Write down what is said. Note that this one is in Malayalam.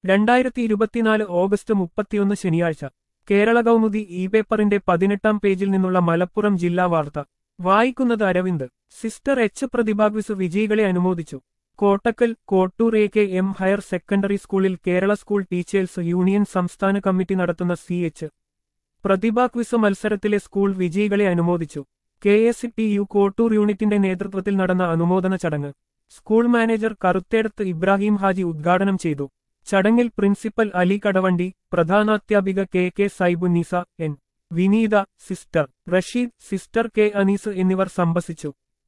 രണ്ടായിരത്തി ഇരുപത്തിനാല് ഓഗസ്റ്റ് മുപ്പത്തിയൊന്ന് ശനിയാഴ്ച കേരള കൗമുദി ഇ പേപ്പറിന്റെ പതിനെട്ടാം പേജിൽ നിന്നുള്ള മലപ്പുറം ജില്ലാ വാർത്ത വായിക്കുന്നത് അരവിന്ദ് സിസ്റ്റർ എച്ച് പ്രതിഭാഗ്വിസ് വിജയികളെ അനുമോദിച്ചു Kottakkal Kottoor A K M higher secondary സ്കൂളിൽ കേരള സ്കൂൾ ടീച്ചേഴ്സ് യൂണിയൻ സംസ്ഥാന കമ്മിറ്റി നടത്തുന്ന സി എച്ച് പ്രതിഭാ ക്വിസ് മത്സരത്തിലെ സ്കൂൾ വിജയികളെ അനുമോദിച്ചു K S T U Kottoor യൂണിറ്റിന്റെ നേതൃത്വത്തിൽ നടന്ന അനുമോദന ചടങ്ങ് സ്കൂൾ മാനേജർ കറുത്തേടത്ത് ഇബ്രാഹിം ഹാജി ഉദ്ഘാടനം ചെയ്തു ചടങ്ങിൽ പ്രിൻസിപ്പൽ അലി കടവണ്ടി പ്രധാനാധ്യാപിക K K Saibunnisa N Vineetha sister Rasheed sister K Anees എന്നിവർ സംബസിച്ചു